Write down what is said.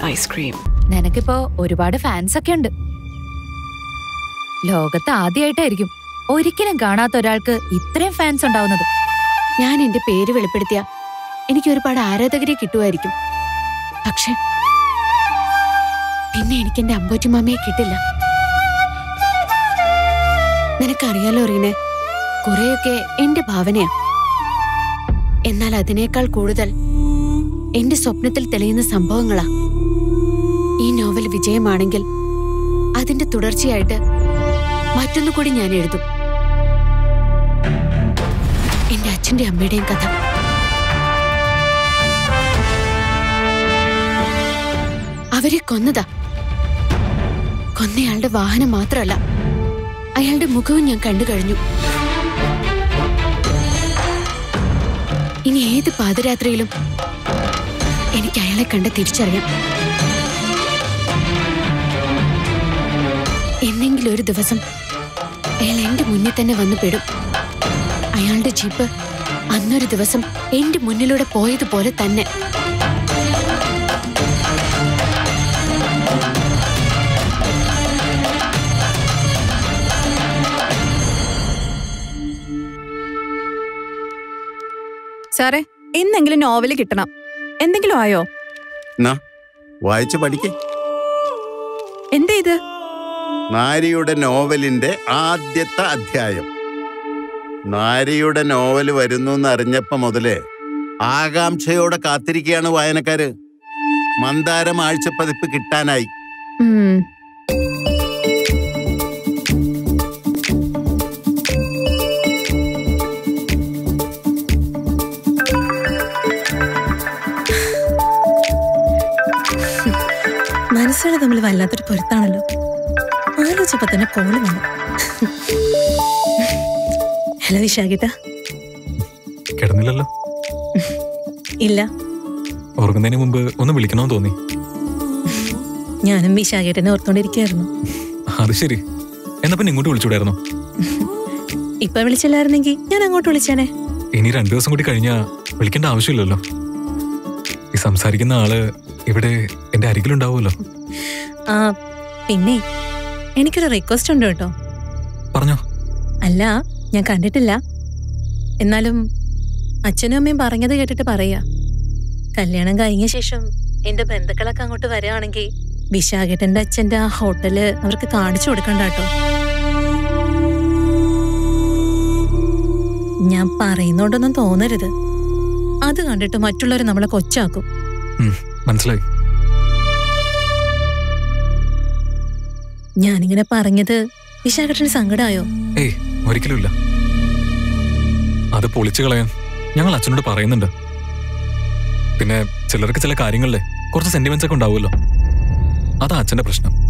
ice cream. നിനക്കിപ്പോ ഒരുപാട് fans ഒക്കെ ഉണ്ട് ലോകത്ത് ആദ്യമായിട്ടായിരിക്കും ഒരിക്കലും കാണാത്ത ഒരാൾക്ക് ഇത്രയും ഫാൻസ് ഉണ്ടാവുന്നത് ഞാൻ എന്റെ പേര് വെളിപ്പെടുത്തിയ എനിക്ക് ഒരുപാട് ആരാധകരെ കിട്ടുമായിരിക്കും പക്ഷെ പിന്നെ എനിക്ക് എന്റെ അമ്പോറ്റിമാമയെ കിട്ടില്ല നിനക്കറിയാലോ റീനെ കുറെയൊക്കെ എന്റെ ഭാവനയാ എന്നാൽ അതിനേക്കാൾ കൂടുതൽ എന്റെ സ്വപ്നത്തിൽ തെളിയുന്ന സംഭവങ്ങളാ ഈ നോവൽ വിജയമാണെങ്കിൽ അതിന്റെ തുടർച്ചയായിട്ട് മറ്റൊന്നു കൂടി ഞാൻ എഴുതും എന്റെ അച്ഛന്റെ അമ്മയുടെയും കഥ അവരെ കൊന്നതാ കൊന്നയാളുടെ വാഹനം മാത്രമല്ല അയാളുടെ മുഖവും ഞാൻ കണ്ടു കഴിഞ്ഞു ഇനി ഏത് പാതിരാത്രിയിലും എനിക്ക് അയാളെ കണ്ട് തിരിച്ചറിയാം എന്നെങ്കിലും ഒരു ദിവസം അയാൾ എന്റെ മുന്നിൽ തന്നെ വന്നു പെടും അയാളുടെ ജീപ്പ് അന്നൊരു ദിവസം എന്റെ മുന്നിലൂടെ പോയതുപോലെ തന്നെ സാറേ ഇന്നെങ്കിലും നോവല് കിട്ടണം എന്തെങ്കിലും ആയോ എന്നാ വായിച്ച് പഠിക്കേ എന്താ ഇത് നാരിയുടെ നോവലിന്റെ ആദ്യത്തെ അധ്യായം നാരിയുടെ നോവൽ വരുന്നു എന്ന് അറിഞ്ഞപ്പോ മുതലേ ആകാംക്ഷയോടെ കാത്തിരിക്കുകയാണ് വായനക്കാര് മന്ദാരം ആഴ്ചപ്പതിപ്പ് കിട്ടാനായി ഉം, മനസ്സുകൾ തമ്മിൽ വല്ലാത്തൊരു പൊരുത്താണല്ലോ ആലോചിച്ചപ്പോ തന്നെ കോള് വന്നു ഹലോ വിശാഖിട്ട കിടന്നില്ലല്ലോ ഇല്ല ഉറങ്ങുന്നതിന് മുമ്പ് ഒന്ന് വിളിക്കണമെന്ന് തോന്നി ഞാനും വിശാഖേട്ടനെ ഓർത്തോണ്ടിരിക്കുകയായിരുന്നു അത് ശരി എന്നാ പിന്നെ ഇങ്ങോട്ട് വിളിച്ചൂടായിരുന്നോ ഇപ്പൊ വിളിച്ചില്ലായിരുന്നെങ്കിൽ ഞാൻ അങ്ങോട്ട് വിളിച്ചേനെ ഇനി രണ്ടു ദിവസം കൂടി കഴിഞ്ഞാ വിളിക്കേണ്ട ആവശ്യമില്ലല്ലോ ഈ സംസാരിക്കുന്ന ആള് ഇവിടെ എന്റെ അരികിലുണ്ടാവുമല്ലോ ആ പിന്നെ എനിക്കൊരു റിക്വസ്റ്റ് ഉണ്ട് കേട്ടോ പറഞ്ഞോ അല്ല ഞാൻ കണ്ടിട്ടില്ല എന്നാലും അച്ഛനും അമ്മയും പറഞ്ഞത് കേട്ടിട്ട് പറയാ കല്യാണം കഴിഞ്ഞ ശേഷം എന്റെ ബന്ധുക്കളൊക്കെ അങ്ങോട്ട് വരികയാണെങ്കിൽ വിശാഖേട്ടന്റെ അച്ഛന്റെ ആ ഹോട്ടല് അവർക്ക് കാണിച്ചു കൊടുക്കണ്ട കേട്ടോ ഞാൻ പറയുന്നോണ്ടൊന്നും തോന്നരുത് അത് കണ്ടിട്ട് മറ്റുള്ളവർ നമ്മളെ കൊച്ചാക്കും ഉം, മനസ്സിലായി ഞാനിങ്ങനെ പറഞ്ഞത് വിശാഖേട്ടന് സങ്കടമായോ ഏയ് ഒരിക്കലുമില്ല അത് പൊളിച്ചു കളയാൻ ഞങ്ങൾ അച്ഛനോട് പറയുന്നുണ്ട് പിന്നെ ചിലർക്ക് ചില കാര്യങ്ങളിലെ കുറച്ച് സെന്റിമെന്റ്സ് ഒക്കെ ഉണ്ടാവുമല്ലോ അതാ അച്ഛന്റെ പ്രശ്നം